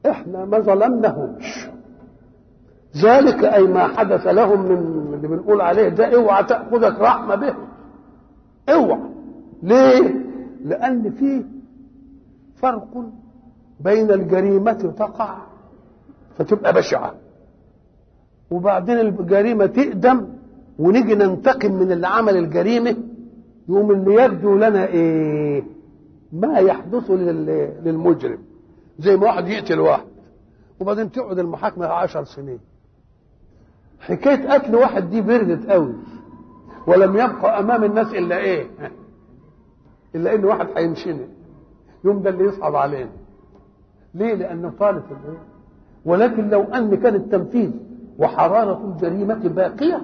احنا ما ظلمناهمش ذلك اي ما حدث لهم من اللي بنقول عليه ده اوعى تاخذك رحمه بهم اوعى ليه لان في فرق بين الجريمه تقع فتبقى بشعه وبعدين الجريمه تقدم ونيجي ننتقم من اللي عمل الجريمه يوم اللي يبدو لنا ايه ما يحدث للمجرم زي ما واحد يقتل واحد وبعدين تقعد المحاكمه عشر سنين حكايه قتل واحد دي بردت قوي ولم يبقى امام الناس الا ايه الا ان واحد هينشنق يوم ده اللي يصعب علينا ليه لانه طالب الايه ولكن لو ان كان التنفيذ وحراره الجريمه باقيه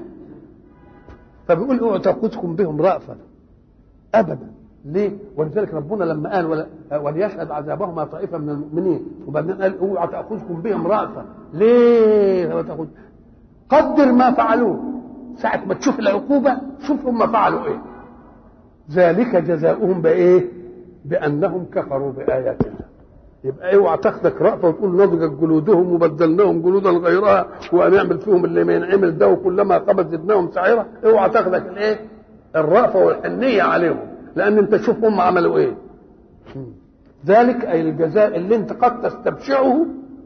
فبيقول اوعوا تاخذكم بهم رأفة ابدا ليه؟ ولذلك ربنا لما قال ولا وليشهد عذابهما طائفه من المؤمنين وبعدين قال اوعى تاخذكم بهم رأفة ليه؟ ما تاخذ قدر ما فعلوه ساعة ما تشوف العقوبة شوف هم فعلوا ايه ذلك جزاؤهم بايه؟ بأنهم كفروا بآياتنا يبقى اوعى تاخدك رأفة وتقول نضجت جلودهم وبدلناهم جلودا غيرها وهنعمل فيهم اللي ما ينعمل ده وكلما قبض زدناهم سعيرة اوعى تاخدك الايه؟ الرأفة والحنية عليهم لأن أنت شوف هم عملوا ايه ذلك أي الجزاء اللي أنت قد تستبشعه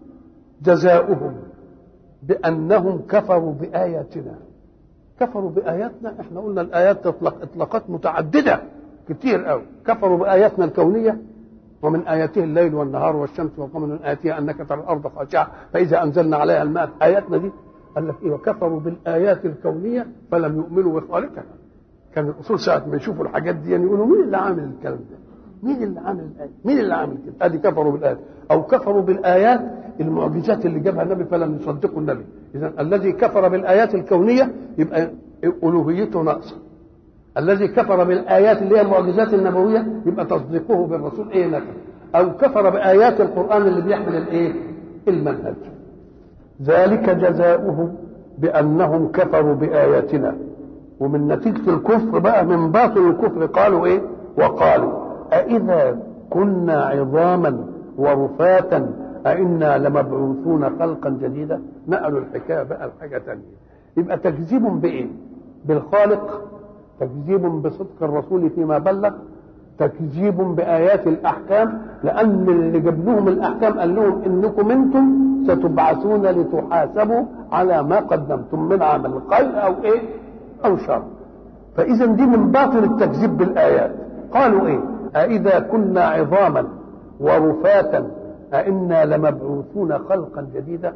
جزاؤهم بأنهم كفروا بآياتنا كفروا بآياتنا احنا قلنا الآيات تطلق إطلاقات متعددة كتير قوي كفروا بآياتنا الكونية ومن آياته الليل والنهار والشمس والقمر من آياتها أنك ترى الأرض خاشعة فإذا أنزلنا عليها الماء آياتنا دي قال لك إيه وكفروا بالآيات الكونية فلم يؤمنوا بخالقها كان الأصول ساعة ما يشوفوا الحاجات دي يعني يقولوا مين اللي عامل الكلام ده؟ مين اللي عامل الآية؟ مين اللي عامل كده؟ ادي كفروا بالآيات أو كفروا بالآيات المعجزات اللي جابها النبي فلم يصدقوا النبي إذا الذي كفر بالآيات الكونية يبقى ألوهيته ناقصة الذي كفر بالآيات اللي هي المعجزات النبوية يبقى تصديقه بالرسول إيه نفع أو كفر بآيات القرآن اللي بيحمل الإيه؟ المنهج ذلك جزاؤهم بأنهم كفروا بآياتنا ومن نتيجة الكفر بقى من باطل الكفر قالوا إيه؟ وقالوا أإذا كنا عظاما ورفاتا أئنا لمبعوثون خلقا جديدا نقلوا الحكاية بقى لحاجة تانية يبقى تكذيب بإيه؟ بالخالق تكذيب بصدق الرسول فيما بلغ تكذيب بآيات الأحكام لأن اللي جاب لهم الأحكام قال لهم إنكم أنتم ستبعثون لتحاسبوا على ما قدمتم من عمل خير أو إيه أو شر فإذا دي من باطل التكذيب بالآيات قالوا إيه أإذا كنا عظاما ورفاتا أئنا لمبعوثون خلقا جديدا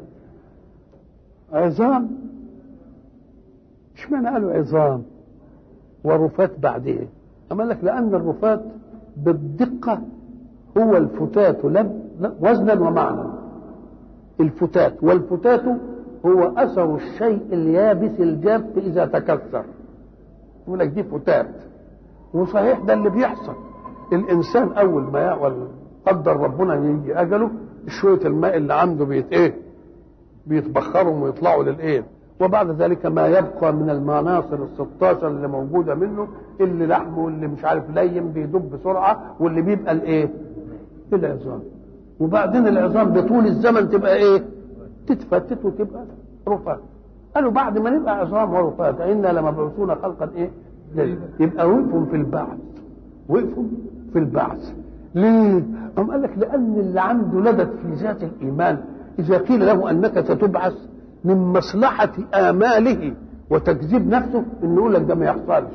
عظام اشمعنى قالوا عظام ورفات بعدين أما لك لأن الرفات بالدقة هو الفتات لب وزنا ومعنى الفتات والفتات هو أثر الشيء اليابس الجاف إذا تكسر يقول لك دي فتات وصحيح ده اللي بيحصل الإنسان أول ما يعول قدر ربنا يجي أجله شوية الماء اللي عنده بيت إيه بيتبخرهم ويطلعوا للإيه وبعد ذلك ما يبقى من المناصر ال 16 اللي موجوده منه اللي لحمه واللي مش عارف لين بيدب بسرعه واللي بيبقى الايه؟ العظام وبعدين العظام بطول الزمن تبقى ايه؟ تتفتت وتبقى رفات قالوا بعد ما نبقى عظام ورفات انا لمبعوثون خلقا ايه؟ يبقى وقفوا في البعث وقفوا في البعث ليه؟ قام قال لك لان اللي عنده لدد في ذات الايمان اذا قيل له انك ستبعث من مصلحة آماله وتكذيب نفسه إنه يقول لك ده ما يحصلش.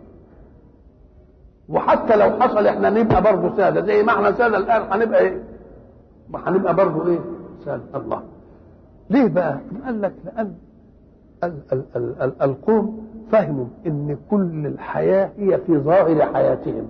وحتى لو حصل احنا نبقى برضه سادة زي ما احنا سادة الآن هنبقى إيه؟ هنبقى برضه إيه؟ سادة الله. ليه بقى؟ قال لك لأن ال ال ال ال القوم فهموا إن كل الحياة هي في ظاهر حياتهم.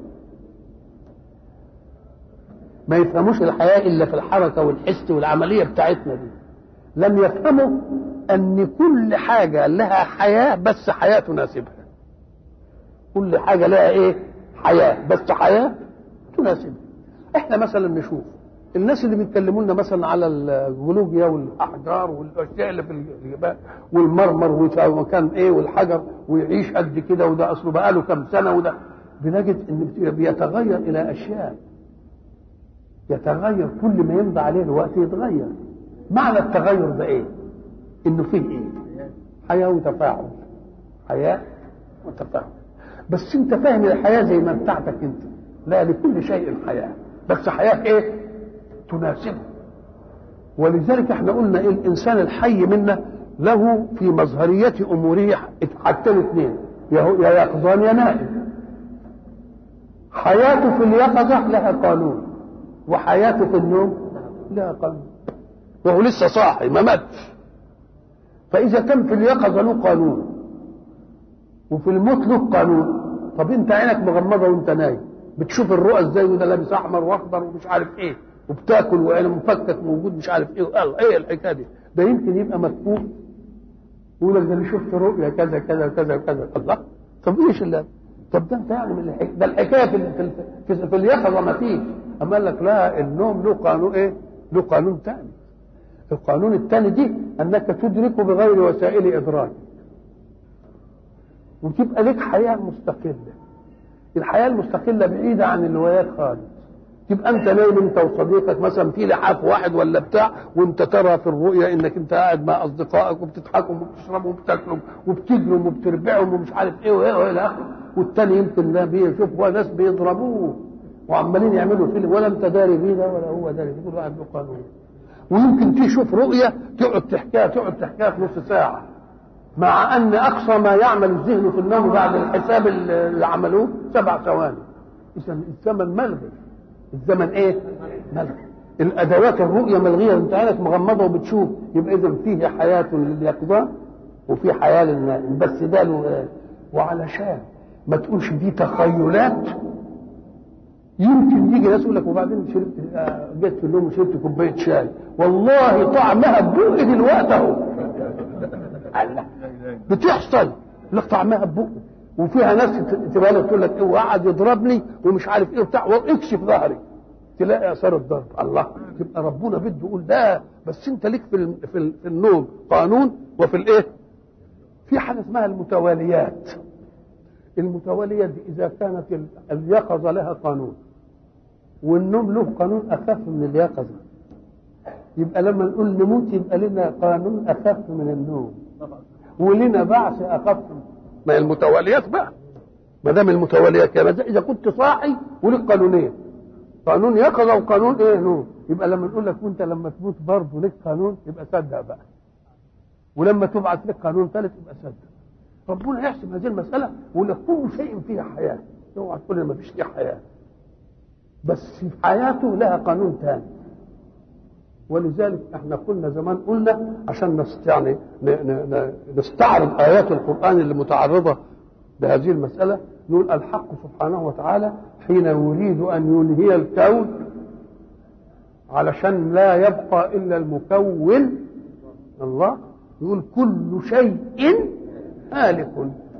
ما يفهموش الحياة إلا في الحركة والحس والعملية بتاعتنا دي. لم يفهموا ان كل حاجه لها حياه بس حياه تناسبها كل حاجه لها ايه حياه بس حياه تناسبها احنا مثلا نشوف الناس اللي بيتكلموا لنا مثلا على الجيولوجيا والاحجار والاشياء اللي في الجبال والمرمر وكان ايه والحجر ويعيش قد كده وده اصله بقاله كم سنه وده بنجد ان بيتغير الى اشياء يتغير كل ما يمضي عليه الوقت يتغير معنى التغير ده ايه انه فيه ايه حياه وتفاعل حياه وتفاعل بس انت فاهم الحياه زي ما بتاعتك انت لا لكل شيء حياه بس حياه ايه تناسبه ولذلك احنا قلنا إيه الانسان الحي منا له في مظهريه اموره حاجتين اثنين يا يقظان يا نائم حياته في اليقظه لها قانون وحياته في النوم لها قانون وهو لسه صاحي ما ماتش فاذا كان في اليقظه له قانون وفي الموت له قانون طب انت عينك مغمضه وانت نايم بتشوف الرؤى ازاي وده لابس احمر واخضر ومش عارف ايه وبتاكل وعين مفكك موجود مش عارف ايه الله ايه الحكايه دي ده يمكن يبقى مكفوف يقول لك ده انا شفت رؤيا كذا كذا كذا كذا الله طب ايش اللي طب ده انت يعني من الحكايه ده الحكايه في في, في, في اليقظه ما فيش اما قال لك لا النوم له قانون ايه؟ له قانون ثاني القانون الثاني دي انك تدرك بغير وسائل ادراك وتبقى لك حياه مستقله الحياه المستقله بعيده عن الهوايات خالص تبقى انت نايم انت وصديقك مثلا في لحاف واحد ولا بتاع وانت ترى في الرؤيا انك انت قاعد مع اصدقائك وبتضحكوا وبتشربوا وبتاكلوا وبتجروا وبتربعوا ومش عارف ايه وايه والى اخره والتاني يمكن ده بيشوف ناس بيضربوه وعمالين يعملوا فيلم ولا انت داري بيه ده ولا هو داري بيه كل واحد له قانون ويمكن تشوف رؤيه تقعد تحكيها تقعد تحكيها في نص ساعه مع ان اقصى ما يعمل الذهن في النوم بعد الحساب اللي عملوه سبع ثواني اذا الزمن ملغي الزمن ايه؟ ملغي الادوات الرؤيه ملغيه انت عينك مغمضه وبتشوف يبقى اذا فيه حياه لليقظه وفي حياه للنائم بس ده له وعلشان ما تقولش دي تخيلات يمكن يجي ناس يقول لك وبعدين شربت جيت في النوم وشربت كوبايه شاي والله طعمها ببقي دلوقتي اهو الله بتحصل لك طعمها ببقي وفيها ناس تبقى لك تقول لك ايه وقعد يضربني ومش عارف ايه وبتاع واكشف ظهري تلاقي اثار الضرب الله يبقى ربنا بده يقول ده بس انت ليك في في النوم قانون وفي الايه؟ في حاجه اسمها المتواليات المتوالية دي إذا كانت اليقظة لها قانون والنوم له قانون أخف من اليقظة يبقى لما نقول نموت يبقى لنا قانون أخف من النوم ولنا بعث أخف ما المتواليات بقى ما دام المتواليات كده إذا كنت صاحي ولك قانونين قانون يقظة وقانون إيه نوم يبقى لما نقول لك وأنت لما تموت برضه لك قانون يبقى صدق بقى ولما تبعث لك قانون ثالث يبقى صدق ربنا يحسب هذه المسألة ويقول لك كل شيء فيها حياة اوعى تقول ما فيش فيه حياة بس في حياته لها قانون ثاني ولذلك احنا قلنا زمان قلنا عشان نست يعني نستعرض ايات القران اللي متعرضه بهذه المساله نقول الحق سبحانه وتعالى حين يريد ان ينهي الكون علشان لا يبقى الا المكون الله يقول كل شيء هالك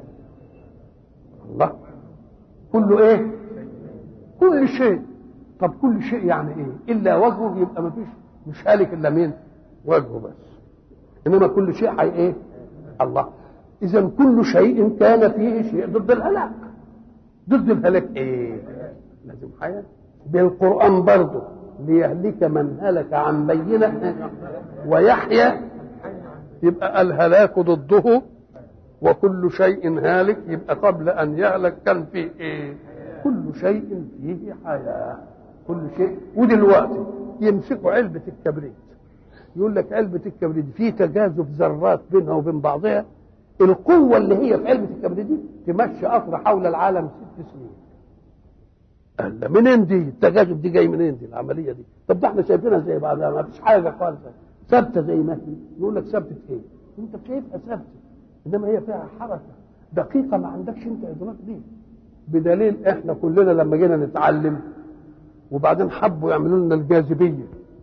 الله كله ايه كل شيء طب كل شيء يعني ايه الا وجهه يبقى ما فيش مش هالك الا مين وجهه بس انما كل شيء حي ايه الله اذا كل شيء كان فيه شيء ضد الهلاك ضد الهلاك ايه لازم حياه بالقران برضه ليهلك من هلك عن بينه ويحيى يبقى الهلاك ضده وكل شيء هالك يبقى قبل ان يهلك كان فيه ايه كل شيء فيه حياه كل شيء ودلوقتي يمسكوا علبه الكبريت يقول لك علبه الكبريت في تجاذب ذرات بينها وبين بعضها القوه اللي هي في علبه الكبريت دي تمشي قطر حول العالم ست سنين قال منين دي التجاذب دي جاي منين دي العمليه دي طب ده احنا شايفينها زي بعضها ما فيش حاجه خالص ثابته زي ما هي يقول لك ثابته ايه انت شايفها ثابته انما هي فيها حركه دقيقه ما عندكش انت ادراك ليه بدليل احنا كلنا لما جينا نتعلم وبعدين حبوا يعملوا لنا الجاذبيه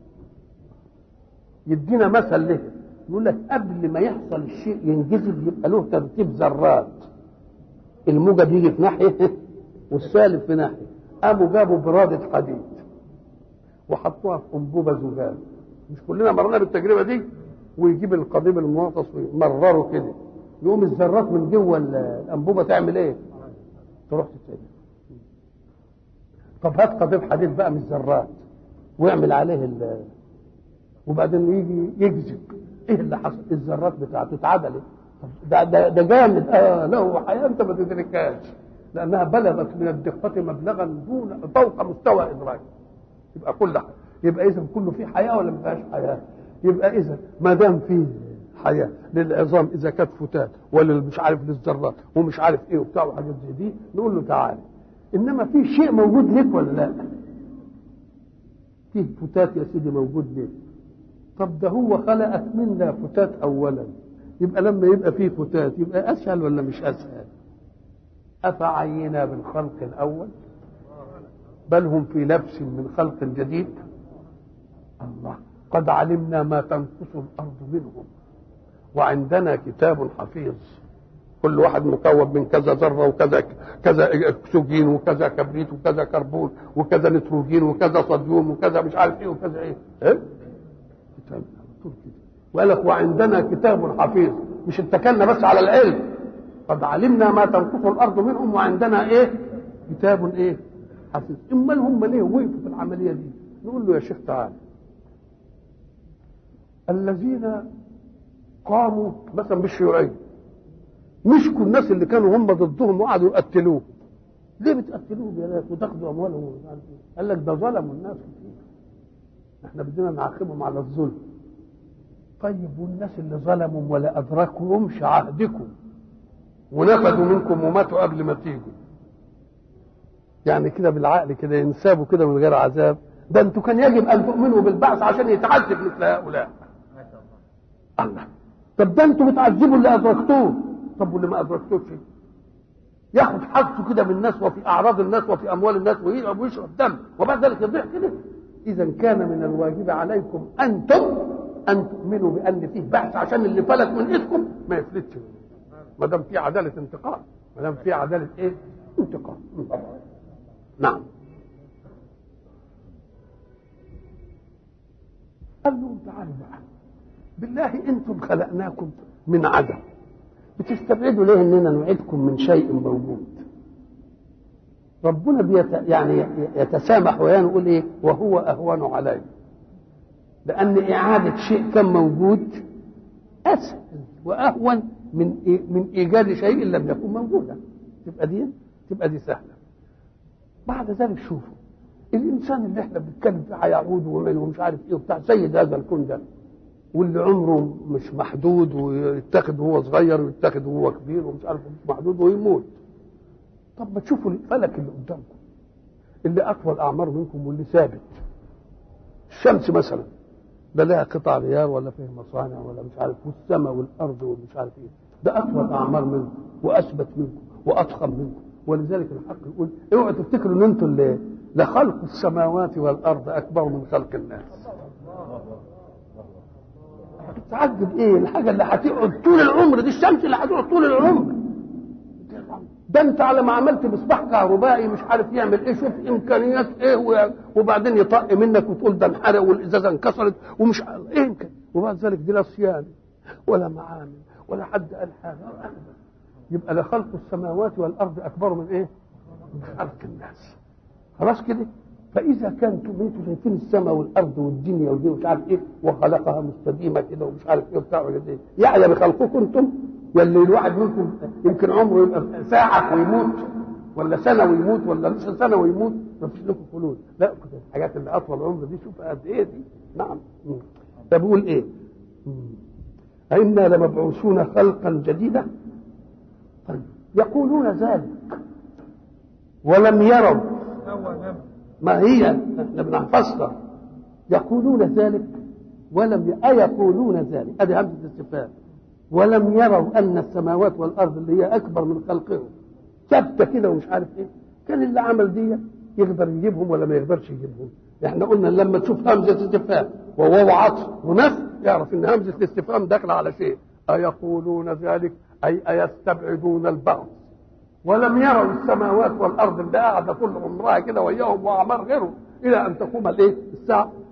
يدينا مثل له يقول لك قبل ما يحصل الشيء ينجذب يبقى له ترتيب ذرات الموجب يجي في ناحيه والسالب في ناحيه قاموا جابوا براده حديد وحطوها في انبوبه زجاج مش كلنا مرينا بالتجربه دي ويجيب القضيب المغطس ويمرره كده يقوم الذرات من جوه الانبوبه تعمل ايه؟ تروح تتسجل طب هات قضيب حديد بقى من الذرات ويعمل عليه ال وبعدين يجي يكذب ايه اللي حصل الذرات بتاعته اتعدلت ده ده, ده جامد اه له حياه انت ما تدركهاش لانها بلغت من الدقه مبلغا دون فوق مستوى ادراك يبقى كل حاجه يبقى اذا كله فيه حياه ولا ما فيهاش حياه يبقى اذا ما دام فيه حياه للعظام اذا كانت فتات ولا مش عارف للذرات ومش عارف ايه وبتاع وحاجات زي دي نقول له تعالى انما في شيء موجود لك ولا لا فيه فتات يا سيدي موجود لك طب ده هو خلقك منا فتات اولا يبقى لما يبقى فيه فتات يبقى اسهل ولا مش اسهل افعينا بالخلق الاول بل هم في لبس من خلق جديد الله قد علمنا ما تنقص الارض منهم وعندنا كتاب حفيظ كل واحد مكون من كذا ذره وكذا كذا اكسجين وكذا كبريت وكذا كربون وكذا نيتروجين وكذا صوديوم وكذا مش عارف ايه وكذا ايه, إيه؟ كتاب وقال لك وعندنا كتاب حفيظ مش اتكلنا بس على العلم قد علمنا ما تنقص الارض منهم وعندنا ايه كتاب ايه حفيظ امال هم ليه وقفوا في العمليه دي نقول له يا شيخ تعالى الذين قاموا مثلا بالشيوعيه مسكوا الناس اللي كانوا هم ضدهم وقعدوا يقتلوه ليه بتقتلوهم يا ناس وتاخدوا اموالهم ومش عارف ايه قال لك ده ظلموا الناس كتير احنا بدنا نعاقبهم على الظلم طيب والناس اللي ظلموا ولا ادركهمش عهدكم ونفذوا منكم وماتوا قبل ما تيجوا يعني كده بالعقل كده ينسابوا كده من غير عذاب ده انتوا كان يجب ان تؤمنوا بالبعث عشان يتعذب مثل هؤلاء الله طب ده انتوا بتعذبوا اللي ادركتوه طب واللي ما ادركتوش ياخد حقه كده من الناس وفي اعراض الناس وفي اموال الناس ويلعب ويشرب دم وبعد ذلك يضيع كده اذا كان من الواجب عليكم انتم ان تؤمنوا بان فيه بعث عشان اللي فلت من ايدكم ما يفلتش ما دام في عداله انتقام ما دام في عداله ايه؟ انتقام نعم قال لهم تعالوا بقى بالله انتم خلقناكم من عدم بتستبعدوا ليه اننا نعيدكم من شيء موجود ربنا بيت يعني يتسامح ويانا يقول ايه وهو اهون علي لان اعاده شيء كان موجود اسهل واهون من إيه من ايجاد شيء لم يكن موجودا تبقى دي تبقى دي سهله بعد ذلك شوفوا الانسان اللي احنا بنتكلم فيه هيعود ومش عارف ايه وبتاع سيد هذا الكون ده واللي عمره مش محدود ويتاخد وهو صغير ويتاخد وهو كبير ومش عارف مش محدود ويموت طب ما تشوفوا الفلك اللي قدامكم اللي اطول اعمار منكم واللي ثابت الشمس مثلا لا لها قطع غيار ولا فيه مصانع ولا مش عارف والسماء والارض ومش عارف ايه ده اطول اعمار منكم واثبت منكم واضخم منكم ولذلك الحق يقول اوعوا تفتكروا ان انتم اللي لخلق السماوات والارض اكبر من خلق الناس تتعجب ايه الحاجه اللي هتقعد طول العمر دي الشمس اللي هتقعد طول العمر ده انت على ما عملت مصباح كهربائي مش عارف يعمل ايه شوف امكانيات ايه وبعدين يطق منك وتقول ده انحرق والازازه انكسرت ومش ايه يمكن وبعد ذلك دي لا صيانه ولا معامل ولا حد قال حاجه يبقى لخلق السماوات والارض اكبر من ايه؟ من خلق الناس خلاص كده فاذا كنتم انتم شايفين السماء والارض والدنيا ودي مش عارف ايه وخلقها مستديمه كده ومش عارف ايه وبتاع ايه يعني بخلقكم انتم ولا الواحد منكم يمكن عمره يبقى ساعه ويموت ولا سنه ويموت ولا نص سنه ويموت ما فيش لكم خلود لا الحاجات اللي اطول عمر دي شوف قد ايه دي نعم فبقول ايه أئنا لمبعوثون خلقا جديدا طيب يقولون ذلك ولم يروا ما هي احنا بنحفظها يقولون ذلك ولم ي... أيقولون ذلك هذه همزة استفهام ولم يروا أن السماوات والأرض اللي هي أكبر من خلقهم ثابتة كده ومش عارف إيه كان اللي عمل دي يقدر يجيبهم ولا ما يقدرش يجيبهم احنا قلنا لما تشوف همزة استفهام وواو عطف ونفي يعرف ان همزة الاستفهام داخلة على شيء أيقولون ذلك أي أيستبعدون البعض ولم يروا السماوات والارض اللي قاعده طول عمرها كده وياهم واعمار غيره الى ان تقوم الايه؟ الساعه